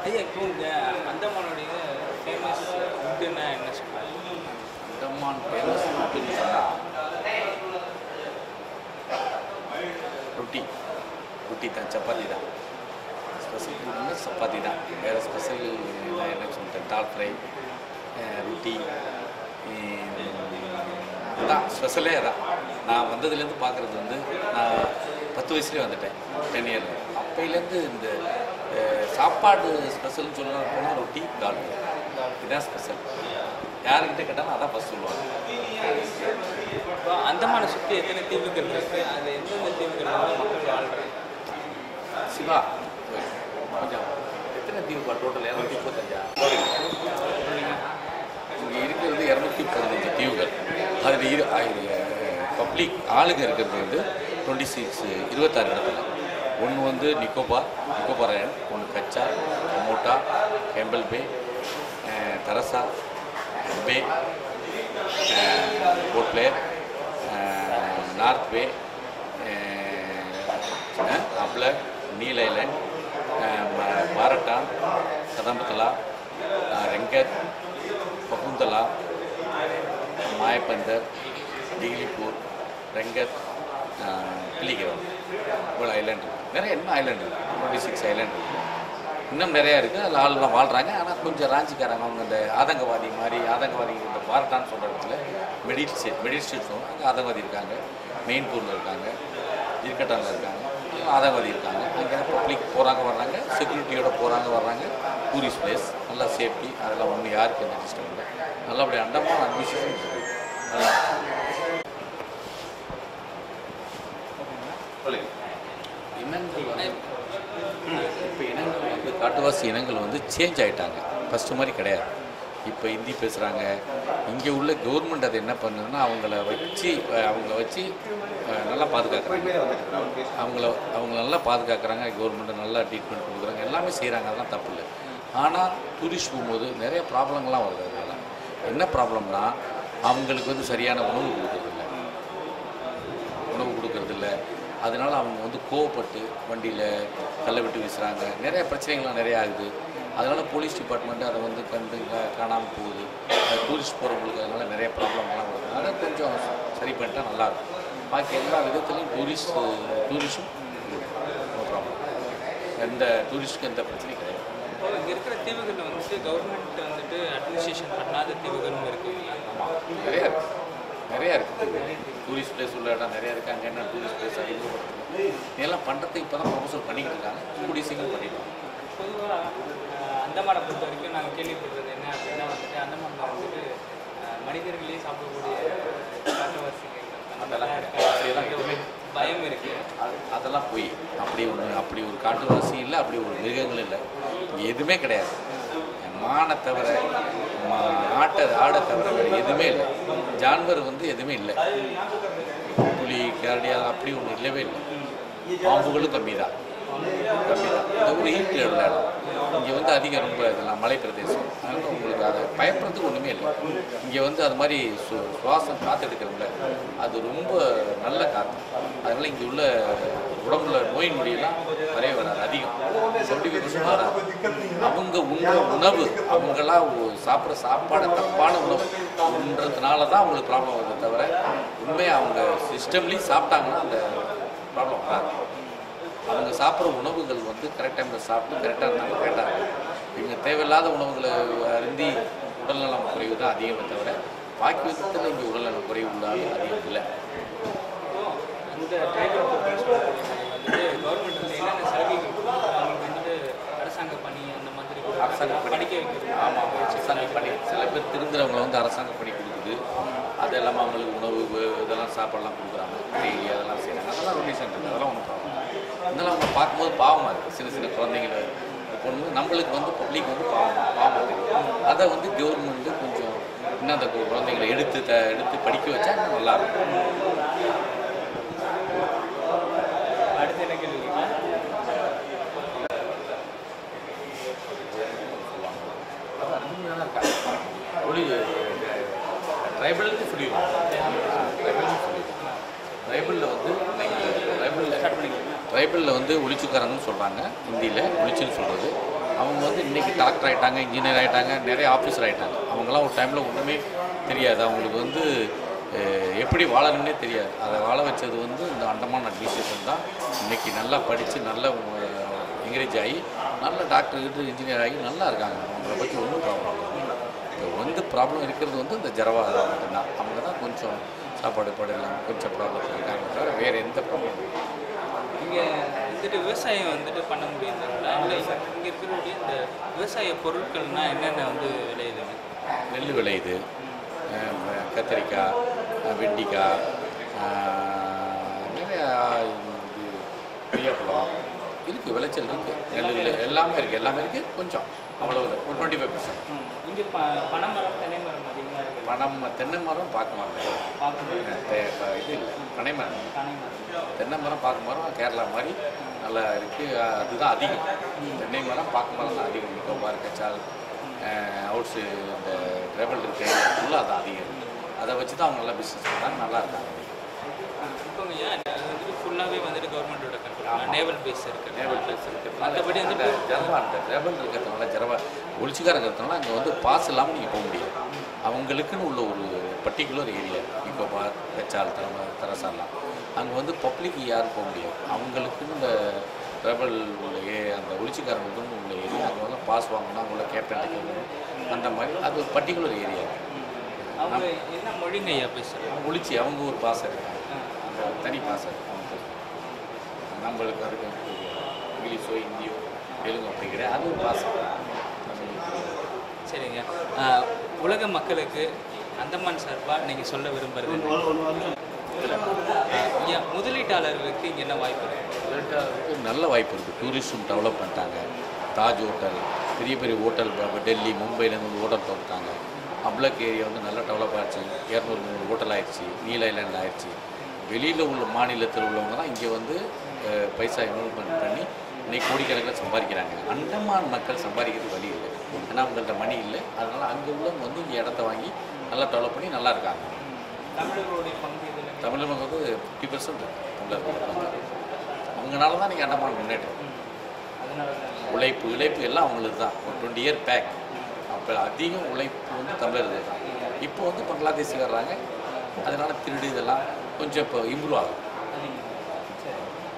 ஐயா இப்போ இந்த அந்தமானுடைய ஃபேமஸ் ஃபுட்டுன்னா என்ன சொல்கிறாங்க அந்தமான் ஃபேமஸ் அப்படின்னு சொன்னால் ரொட்டி ரொட்டி தான் சப்பாத்தி தான் ஸ்பெஷல் ஃபுட்னா சப்பாத்தி தான் வேறு ஸ்பெஷல் என்ன சொல்லிட்டேன் தால் ஃப்ரை ரொட்டி தான் ஸ்பெஷலே அதான் நான் வந்ததுலேருந்து பார்க்குறது வந்து நான் பத்து வயசுலேயே வந்துட்டேன் டென் இயர் அப்போலேருந்து இந்த அஹ், சாப்பாடு ஸ்பெஷல்னு சொல்ல போனால் ரொட்டி தால் இதுதான் ஸ்பெஷல் யாருக்கிட்ட கேட்டாலும் அதான் ஃபஸ்ட் சொல்லுவாங்க இப்போ அந்தமானை சுற்றி எத்தனை தீவுகள் இருக்குது அது எந்தெந்த தீவுகள் வந்து மக்கள் வாழ்கிறாங்க சிவா கொஞ்சம் எத்தனை தீவுப்பா டோட்டல் இரநூத்தி முப்பத்தஞ்சா இங்கே இருக்கிறது இரநூத்தி பதினஞ்சு தீவுகள் அதில் இரு பப்ளிக் ஆளுங்க இருக்கிறது வந்து டுவெண்ட்டி சிக்ஸ் இருபத்தாறு இடத்துல ஒன்று வந்து நிக்கோபார் நிக்கோபார் ஐலண்ட் ஒன்று கச்சா மோட்டா Campbell bay ah, Teressa bay port Blair north வே அப்லர் நீல் ஐலண்ட் பாரட்டான் கதம்பத்தலா ரெங்கத் பகுந்தலா மாயப்பந்தர் டிகிலிப்பூர் ரெங்கத் பிள்ளிக்கிறோம் இவ்வளோ ஐலாண்ட் இருக்குது நிறைய இன்னும் ஐலாண்ட் இருக்குது டுவெண்ட்டி சிக்ஸ் ஐலாண்ட் இருக்குது இன்னும் நிறையா இருக்குது அதில் ஆளுலாம் வாழ்கிறாங்க ஆனால் கொஞ்சம் ராஞ்சிக்காரங்க அவங்க இந்த ஆதங்கவாதி மாதிரி ஆதங்கவாதி இந்த பாரட்டான்னு சொல்கிற இடத்துல மெடிட் ஸ்டேட் மெடிட் ஸ்டேட் சொல்லுவோம் அங்கே ஆதங்கவாதி இருக்காங்க மெயின்பூரில் இருக்காங்க இருக்கட்டானில் இருக்காங்க எல்லாம் ஆதங்கவாதி இருக்காங்க அங்கே பப்ளிக் போகிறாங்க வர்றாங்க செக்யூரிட்டியோட போகிறாங்க வர்றாங்க டூரிஸ்ட் பிளேஸ் நல்லா சேஃப்டி அதெல்லாம் ஒன்றும் யாருக்கு எந்த டிஸ்டர்ப் இல்லை நல்லபடியாக அண்டமான அட்மிஷன் நல்லா இனங்கள் வந்து இப்போ இனங்கள் வந்து காட்டுவாசி இனங்கள் வந்து சேஞ்ச் ஆகிட்டாங்க ஃபஸ்ட்டு மாதிரி கிடையாது இப்போ ஹிந்தி பேசுகிறாங்க இங்கே உள்ள கவர்மெண்ட் அது என்ன பண்ணுதுன்னா அவங்கள வச்சு அஹ், அவங்கள வச்சு அஹ், நல்லா பாதுகாக்கிறாங்க அவங்கள அவங்கள நல்லா பாதுகாக்கிறாங்க கவர்மெண்ட் நல்லா ட்ரீட்மெண்ட் கொடுக்குறாங்க எல்லாமே செய்கிறாங்க அதெல்லாம் தப்பு இல்லை ஆனால் டூரிஸ்ட் போகும்போது நிறைய ப்ராப்ளங்கள்லாம் வருது அதனால என்ன ப்ராப்ளம்னா அவங்களுக்கு வந்து சரியான உணவு கொடுக்குறதில்ல உணவு கொடுக்கறதில்ல அதனால அவங்க வந்து கோவப்பட்டு வண்டியில் கல்லை விட்டு வீசுகிறாங்க நிறைய பிரச்சனைகள்லாம் நிறைய ஆகுது அதனால் போலீஸ் டிபார்ட்மெண்ட்டு அதை வந்து கண்டு காணாமல் போகுது டூரிஸ்ட் போகிறவங்களுக்கு அதனால நிறைய ப்ராப்ளம்லாம் வருது அதை கொஞ்சம் சரி பண்ணிட்டா நல்லாயிருக்கும் பாக்கி எல்லா விதத்துலையும் டூரிஸ்ட் டூரிஸ்டும் நோ ப்ராப்ளம் எந்த டூரிஸ்ட்டுக்கு எந்த பிரச்சனையும் கிடையாது இப்போ இங்கே இருக்கிற தீவுகளில் வந்துட்டு கவர்மெண்ட் வந்துட்டு அட்மினிஸ்ட்ரேஷன் பண்ணாத தீவுகளும் இருக்குது நிறையா இருக்குது நிறையா இருக்குது டூரிஸ்ட் பிளேஸ் உள்ள இடம் நிறையா இருக்குது அங்கே என்ன டூரிஸ்ட் பிளேஸ் அதிகப்படுத்தணும் இதெல்லாம் பண்ணுறதுக்கு இப்போ தான் ப்ரொபோசல் பண்ணிக்கிட்டு இருக்காங்க கூடிய சீக்கிரம் பண்ணிடுவாங்க பொதுவாக அந்தமானை பொறுத்த வரைக்கும் நாங்கள் கேள்விப்படுறது என்ன அப்படின்னா வந்துட்டு அந்தமானில் வந்துட்டு அஹ், மனிதர்களே சாப்பிடக்கூடிய காட்டுவாசிகள் அந்த அதெல்லாம் மாதிரிலாம் கிடையாது. அப்படியெல்லாம் இருக்கு எதுவுமே பயம் இருக்குது அது அதெல்லாம் போய் அப்படி ஒன்று அப்படி ஒரு காட்டுவாசி இல்லை அப்படி ஒரு மிருகங்கள் இல்லை இங்கே எதுவுமே கிடையாது மானை தவிர மா- ஆட்டை ஆடை தவிர வேறு எதுவுமே இல்லை ஜான்வர் வந்து எதுவுமே இல்லை புலி கரடி அது அப்படி ஒன்று இல்லவே இல்லை பாம்புகளும் கம்மி தான் கம்மி தான் இந்த ஒரு ஹீட் உள்ள இடம் இங்கே வந்து அதிகம் ரொம்ப இதெல்லாம் மலை பிரதேசம் அதனால் உங்களுக்கு அதை பயப்படுறதுக்கு ஒன்றுமே இல்லை இங்கே வந்து அது மாதிரி சு சுவாசம் காற்று எடுக்கிறதுல அது ரொம்ப நல்ல காற்று அதனால் இங்கே உள்ள உடம்புல நோய் நொடியெல்லாம் வரவே வராது அதிகம் செவன்டி ஃபைவ் வராது அவங்க உண்ற உணவு அவங்களாம் ஒ- சாப்பிட்ற சாப்பாடு தப்பான உணவு உண்றதுனால தான் அவங்களுக்கு ப்ராப்ளம் வருது தவிர உண்மையாக அவங்க சிஸ்டம்லேயும் சாப்பிட்டாங்கன்னா அந்த ப்ராப்ளம் வராது அவங்க சாப்பிட்ற உணவுகள் வந்து கரெக்ட் டைமில் சாப்பிட்டு கரெக்டாக இருந்தாங்க கரெக்டாக இவங்க தேவையில்லாத உணவுகளை அருந்தி உடல்நலம் குறைவு தான் அதிகமே தவிர பாக்கி விதத்தில் இங்கே உடல்நலம் குறைவு உள்ளாலும் அதிகம் இல்லை அந்த ட்ரைபல் பீப்புள்ஸ் வந்துட்டு கவர்மெண்ட் வந்து என்னென்ன சலுகைகள் கொடுக்குது? அவங்களுக்கு வந்துட்டு அரசாங்க பணி அந்த மாதிரி கொடுக்குறாங்க. அரசாங்க பணி. படிக்க வைக்கிறது ஆமாம் அரசாங்க பணி சில பேர் திருந்துறவங்களை வந்து அரசாங்க பணி கொடுக்குது அது இல்லாமல் அவங்களுக்கு உணவு வு- இதெல்லாம் சாப்பாடெல்லாம் கொடுக்குறாங்க டெய்லி அதெல்லாம் செய்கிறாங்க அதெல்லாம் ரொட்டேஷன் இருக்குது அதெல்லாம் ஒன்றும் ப்ராப்ளம் இருந்தாலும் அவங்க பார்க்கும்போது பாவமாக இருக்குது சின்ன சின்ன குழந்தைங்கள பொண்ணு நம்மளுக்கு வந்து பப்ளிக் வந்து பாவம் பாவமாக தெரியும் அதை வந்து கவர்மெண்ட்டு கொஞ்சம் இன்னும் அந்த கு- குழந்தைங்களை எடுத்து த எடுத்து படிக்க வச்சா இன்னும் நல்லாயிருக்கும் அடுத்து என்ன கேள்வி கேட்கலாம்? ஒளி ட்ரைபலுக்கு சொல்லிடுவோம் ட்ரைபலுக்கு சொல்லிடுவோம் ட்ரைபலில் வந்து ட்ரைபலில் ட்ரைபலில் வந்து ஒளிச்சுக்காரங்கன்னு சொல்கிறாங்க ஹிந்தியில் ஒளிச்சுன்னு சொல்கிறது அவங்க வந்து இன்றைக்கி டாக்டர் ஆகிட்டாங்க இன்ஜினியர் ஆகிட்டாங்க நிறைய ஆஃபீஸர் ஆகிட்டாங்க அவங்களாம் ஒரு டைமில் ஒன்றுமே தெரியாது அவங்களுக்கு வந்து அஹ், எப்படி வாழணும்னே தெரியாது அதை வாழ வச்சது வந்து இந்த அண்டமான் அட்மினிஸ்ட்ரேஷன் தான் இன்றைக்கி நல்லா படித்து நல்ல என்கரேஜ் ஆகி நல்ல டாக்டர் கிட்ட இன்ஜினியர் ஆகி நல்லா இருக்காங்க அவங்கள பற்றி ஒன்றும் ப்ராப்ளம் இல்லை இப்போ வந்து ப்ராப்ளம் இருக்கிறது வந்து இந்த ஜரவா மட்டும்தான் அவங்க தான் கொஞ்சம் சாப்பாடு பாடு இல்லாமல் கொஞ்சம் ப்ராப்ளத்தில் இருக்காங்க தவிர வேறு எந்த ப்ராப்ளம் இல்லை இங்கே வந்துட்டு விவசாயம் வந்துட்டு பண்ண முடியுதுங்களா இல்லை இங்கே இருக்கக்கூடிய இந்த விவசாய பொருட்கள்னா என்னென்ன வந்து விளையுதுங்க நெல் விளையுது அஹ் ம- கத்திரிக்காய் அஹ் வெண்டிக்காய் அஹ் நிறைய இது கொய்யாப்பழம் இருக்குது விளைச்சல் இருக்குது நெல் விளை எல்லாமே இருக்குது எல்லாமே இருக்குது கொஞ்சம் அவ்வளோ ஒரு டுவெண்ட்டி ஃபைவ் பர்சன்ட் இங்கே ப பனைமரம் தென்னை மரம் அதிகமாக இருக்குது பனம் தென்னை மரம் பார்க்க மாட்டேன் பார்க்கணும் இது இல்லை பனை மரம் பனை மரம் தென்னை மரம் பார்க்க மரம் கேரளா மாதிரி நல்லா இருக்குது அதுதான் அதிகம் தென்னை மரம் பார்க்க மரம் தான் அதிகம் நிக்கோபார் கச்சால் அவுட்ஸு இந்த ட்ரெவல் இருக்கு ஃபுல்லாக அது அதிகம் இருக்குது அதை வச்சு தான் அவங்க நல்லா பிஸ்னஸ் பண்ணுறாங்க நல்லா இருக்காங்க இப்போங்க ஏன் அது வந்துட்டு ஃபுல்லாகவே வந்துட்டு கவர்மெண்ட்டோட கண்ட்ரோல் நேவல் பேஸ் இருக்குது நேவல் பேஸ் இருக்குது மற்றபடி அந்த வந்துட்டு ஜரவா அந்த ட்ரெவல் இருக்கிறதுனால ஜரவா ஒளிச்சிக்கார இருக்கிறதுனால அங்கே வந்து பாஸ் இல்லாமல் நீங்கள் போக முடியாது அவங்களுக்குன்னு உள்ள ஒரு பர்டிகுலர் ஏரியா நிக்கோபார் கச்சால் தர தரசாலாம் அங்கே வந்து பப்ளிக் யாரும் போக முடியாது அவங்களுக்குன்னு இந்த ட்ரெவல் உள்ள ஏ அந்த ஒளிச்சிக்காரங்களுக்குன்னு உள்ள ஏரியா அங்கே வந்து பாஸ் வாங்கணும் அங்கே உள்ள கேப்டன் கேட்கணும் அந்த மாதிரி அது ஒரு பர்டிகுலர் ஏரியா அவங்க என்ன மொழிங்க ஐயா பேசுகிறாங்க ஒளிச்சி அவங்க ஒரு பாஸ் இருக்காங்க அந்த தனி பாஸ் இருக்கு அவங்க நம்மளுக்கு அதுக்கு வந்து இங்கிலீஷோ ஹிந்தியோ தெலுங்கு அப்படி கிடையாது அது ஒரு பாஸ் சரிங்க ஆஹ், உலக மக்களுக்கு அந்தமான் சார்பாக நீங்கள் சொல்ல விரும்புறது ஆஹ், ஐயா முதலீட்டாளர்களுக்கு இங்கே என்ன வாய்ப்பு இருக்கு வெளிநாட்டுக்கு நல்ல வாய்ப்பு இருக்குது டூரிஸ்டும் டெவலப் பண்ணிட்டாங்க தாஜ் ஹோட்டல் பெரிய பெரிய ஹோட்டல் இப்போ டெல்லி மும்பைலேருந்து ஒரு ஹோட்டல் திறந்துட்டாங்க அப்ளக் ஏரியா வந்து நல்லா டெவலப் ஆச்சு இரநூறு மூணு ஹோட்டல் ஆயிடுச்சு நீல் ஐலாண்ட் ஆயிடுச்சு வெளியில் உள்ள மாநிலத்தில் உள்ளவங்க தான் இங்கே வந்து அஹ், பைசா இன்வெஸ்ட்மெண்ட் பண்ணி இன்னைக்கு கோடிக்கணக்கில் சம்பாதிக்கிறாங்க அண்டமான் மக்கள் சம்பாதிக்கிறது வழி இல்லை ஏன்னா அவங்கள்ட்ட மணி இல்லை அதனால் அங்கே உள்ளவங்க வந்து இங்கே இடத்த வாங்கி நல்லா டெவலப் பண்ணி நல்லா இருக்காங்க தமிழர்களுடைய பங்கு இதில் தமிழ் மக்கள் வந்து ஃபிஃப்டி பர்சன்ட் தமிழர்கள் இருக்காங்க அவங்களால தான் இன்றைக்கி அண்டமான் முன்னேற்றம் அதனால தான் உழைப்பு இழைப்பு எல்லாம் அவங்களுக்கு தான் ஒரு டுவெண்ட்டி இயர் பேக் அப்போ அதிகம் உழைப்பு வந்து தமிழர்கள் தான் இப்போ வந்து பங்களாதேஷ் வர்றாங்க அதனால திருடு இதெல்லாம் கொஞ்சம் இப்போ இம்ப்ரூவ் ஆகும் சரி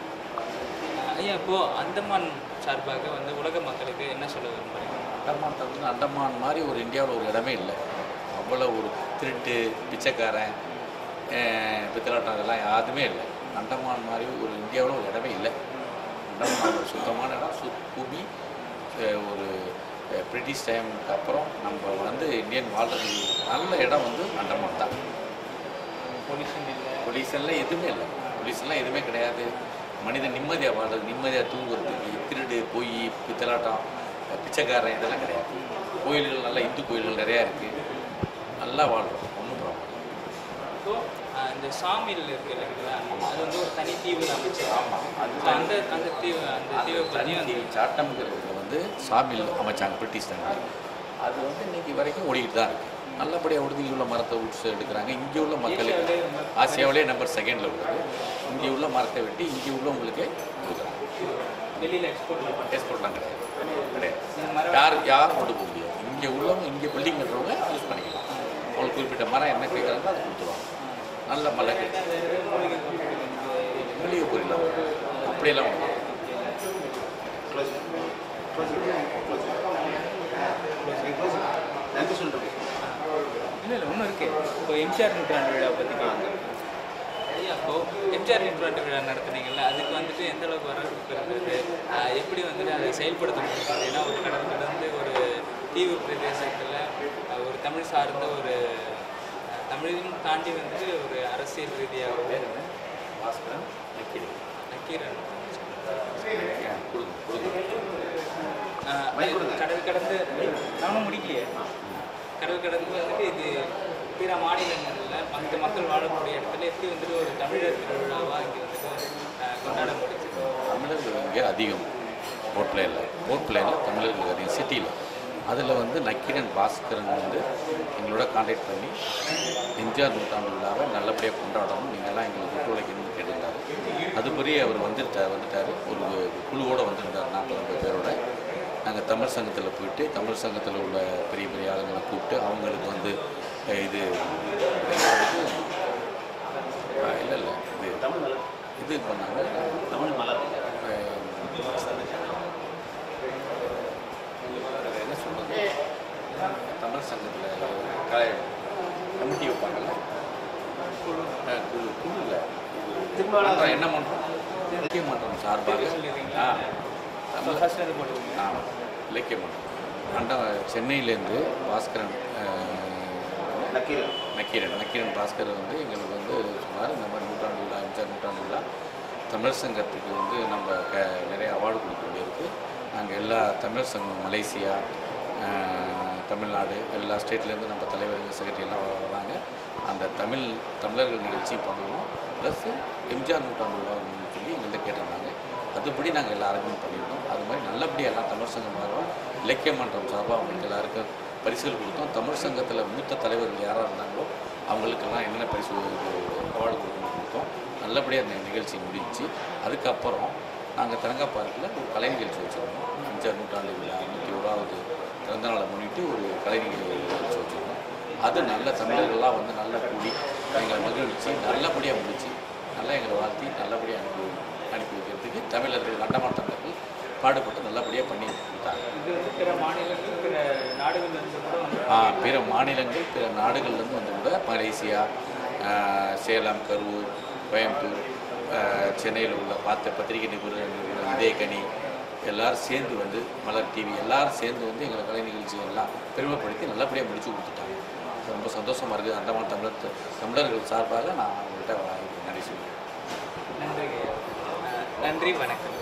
ஆஹ், ஐயா இப்போது அந்தமான் சார்பாக வந்து உலக மக்களுக்கு என்ன சொல்ல விரும்புகிறீங்க அண்டமான் வந்து அண்டமான் மாதிரி ஒரு இந்தியாவில் ஒரு இடமே இல்லை அவ்வளோ ஒரு திருட்டு பிச்சைக்காரன் அஹ், பித்தலாட்டம் அதெல்லாம் யாருமே இல்லை அண்டமான் மாதிரி ஒரு இந்தியாவில் ஒரு இடமே இல்லை அண்டமான் ஒரு சுத்தமான இடம் சு பூமி அஹ், ஒரு அஹ், பிரிட்டிஷ் டைமுக்கு அப்புறம் நம்ம வந்து இந்தியன் வாழ்றதுக்கு நல்ல இடம் வந்து அண்டமான் தான் பொல்யூஷன் இல்லை பொலியூஷன்லாம் எதுவுமே இல்லை பொலியூஷன்லாம் எதுவுமே கிடையாது மனிதன் நிம்மதியாக வாழ்றது நிம்மதியாக தூங்குறதுக்கு திருடு பொய் பித்தலாட்டம் அஹ், பிச்சைக்காரன் இதெல்லாம் கிடையாது கோயில்கள் நல்லா இந்து கோயில்கள் நிறையா இருக்குது நல்லா வாழ்றோம் ஒன்றும் ப்ராப்ளம் இப்போ ஆஹ், இந்த சாமியில் இருக்கு இல்லைங்களா அது வந்து ஒரு தனி தீவு அமைச்சு ஆமாம் So, அந்த அந்த தீவு அந்த தீவை பற்றி வந்து சாட்டம்ங்கிறதுல வந்து சாமியில் அமைச்சாங்க பிரிட்டிஷ் டைமில் அது வந்து இன்னைக்கு வரைக்கும் ஓடிக்கிட்டு தான் இருக்குது நல்லபடியாக ஓடுது இங்கே உள்ள மரத்தை உட்ஸ் எடுக்கிறாங்க இங்கே உள்ள மக்களுக்கு ஏசியாவிலே ரொம்ப ஆசியாவிலே நம்பர் செகண்டில் உள்ளது இங்கே உள்ள மரத்தை வெட்டி இங்கே உள்ளவங்களுக்கு கொடுக்குறாங்க வெளியில் எக்ஸ்போர்ட் பண்ணுறோம் எக்ஸ்போர்ட்லாம் கிடையாது கிடையாது இந்த மரம் யார் யார் கொண்டு போக முடியாது இங்கே உள்ளவங்க இங்கே பில்டிங் கட்டுறவங்க யூஸ் பண்ணிக்கலாம் அவங்களுக்கு குறிப்பிட்ட மரம் என்ன கேட்குறாங்களோ அதை கொடுத்துருவாங்க நல்ல மலை வேறு எதுவும் மூலிகை பொருட்கள் வந்து மூலிகை பொருள் அப்படியெல்லாம் ஒன்று இல்லை இல்லை ஒன்றும் இருக்கு இப்போ எம்ஜிஆர் நூற்றாண்டு விழா பற்றி கேட்குங்க ஐயா இப்போ எம்ஜிஆர் நூற்றாண்டு விழா நடத்துனீங்கல்ல அதுக்கு வந்துட்டு எந்த அளவுக்கு வரவேற்பு இருந்தது ஆஹ் எப்படி வந்துட்டு அதை செயல்படுத்த முடியும் ஏன்னா ஒரு கடல் கடந்து ஒரு தீவு பிரதேசத்தில் ஆஹ் ஒரு தமிழ் சார்ந்த ஒரு ஆஹ் தமிழையும் தாண்டி வந்துட்டு ஒரு அரசியல் ரீதியாகவும் பாஸ்கரன் நக்கீரன் நக்கீரன் கொடுங்க கொடுங்க ஆஹ் கடல் கடந்து நானும் முடிக்கலையே கடல் கடந்து வந்துட்டு இது பிற மாநிலங்களில் மற்ற மக்கள் வாழக்கூடிய இடத்துல எப்படி வந்துட்டு ஒரு தமிழர் திருவிழாவாக இங்கே வந்துட்டு ஆஹ் கொண்டாட முடிஞ்சது தமிழர்கள் இங்கே அதிகம் போர்ட் பிளேனில் போர்ட் பிளேனில் தமிழர்கள் அதிகம் சிட்டியில் அதில் வந்து நக்கீரன் பாஸ்கரன் வந்து எங்களோட காண்டாக்ட் பண்ணி எம்ஜிஆர் நூற்றாண்டு விழாவை நல்லபடியாக கொண்டாடணும் நீங்கள்லாம் எங்களுக்கு ஒத்துழைக்கணும்னு கேட்டிருந்தாரு அதுபடி அவர் வந்துட்டார் வந்துட்டார் ஒரு குழுவோடு வந்திருந்தார் நாற்பது ஐம்பது பேரோட நாங்கள் தமிழ் சங்கத்தில் போயிட்டு தமிழ் சங்கத்தில் உள்ள பெரிய பெரிய ஆளுங்களை கூப்பிட்டு அவங்களுக்கு வந்து அஹ், இது இல்லை இல்லை இது இது பண்ணாங்க தமிழ் மலர் அஹ், என்ன சொல்றது தமிழ் சங்கத்தில் க கமிட்டி வைப்பாங்கல்ல அஹ், குழு குழு இல்லை மன்றம் என்ன மன்றம் இலக்கிய மன்றம் சார்பாக ஆ தமிழ் ஃபர்ஸ்ட் அது போட்டுக்கோங்க ஆ இலக்கிய மன்றம் அண்ட சென்னையிலேருந்து பாஸ்கரன் அஹ், நக்கீரன் நக்கீரன் நக்கீரன் பாஸ்கர் வந்து எங்களுக்கு வந்து சொன்னார் இந்த மாதிரி நூற்றாண்டு விழா அஞ்சாறு நூற்றாண்டு விழா தமிழ் சங்கத்துக்கு வந்து நம்ம க நிறைய அவார்டு கொடுக்க வேண்டியிருக்கு நாங்கள் எல்லா தமிழ் சங்கம் மலேசியா அஹ், தமிழ்நாடு எல்லா ஸ்டேட்லேருந்து நம்ம தலைவர்கள் செக்ரட்டரி எல்லாம் வ- வராங்க அந்த தமிழ் தமிழர்கள் நிகழ்ச்சியும் பண்ணுவோம் ப்ளஸ் எம்ஜிஆர் நூற்றாண்டு விழான்னு சொல்லி எங்கள்கிட்ட கேட்டிருந்தாங்க அதுபடி நாங்கள் எல்லா அரேஞ்ச்மெண்ட் பண்ணியிருந்தோம் அது மாதிரி நல்லபடியாக எல்லாம் தமிழ் சங்கம் சார்பாக இலக்கிய மன்றம் சார்பாக அவங்களுக்கு எல்லாருக்கும் பரிசுகள் கொடுத்தோம் தமிழ் சங்கத்தில் மூத்த தலைவர்கள் யாராக இருந்தாங்களோ அவங்களுக்கெல்லாம் என்னென்ன பரிசு அவார்டு கொடுக்கணும் கொடுத்தோம் நல்லபடியாக அந்த நிகழ்ச்சி முடிஞ்சுச்சு அதுக்கப்புறம் நாங்கள் தரங்கா பார்க்கில் ஒரு கலை நிகழ்ச்சி வச்சுருந்தோம் அஞ்சாறு நூற்றாண்டு விழா நூற்றி ஓராவது பிறந்தநாளை முன்னிட்டு ஒரு கலை நிகழ்ச்சி வச்சுருந்தோம் அது நல்ல தமிழர்கள்லாம் வந்து நல்லா கூடி எங்களை மகிழ்ச்சி நல்லபடியாக முடிச்சு நல்லா எங்களை வாழ்த்தி நல்லபடியாக அனுப்பி அனுப்பி வைக்கிறதுக்கு தமிழர்கள் அண்டமான தமிழர்கள் பாடுபட்டு நல்லபடியாக பண்ணி கொடுத்தாங்க இது வந்து பிற மாநிலங்கள் பிற நாடுகள்ல இருந்து கூட வந்து ஆ, பிற மாநிலங்கள் பிற நாடுகள்லேருந்து வந்து கூட மலேசியா ஆ, சேலம் கரூர் கோயம்புத்தூர் ஆ, சென்னையில் உள்ள பார்த்த பத்திரிகை நிபுணர் நிபுணர் இதயக்கனி எல்லாரும் சேர்ந்து வந்து மலர் டிவி எல்லாரும் சேர்ந்து வந்து எங்களை கலை நிகழ்ச்சி எல்லாம் பெருமைப்படுத்தி நல்லபடியாக முடிச்சு கொடுத்துட்டாங்க ரொம்ப சந்தோஷமாக இருக்குது அந்தமான் தமிழர் தமிழர்கள் சார்பாக நான் அவங்கள்ட்ட நன்றி சொல்லுவேன் நன்றி ஐயா. அஹ் நன்றி வணக்கம்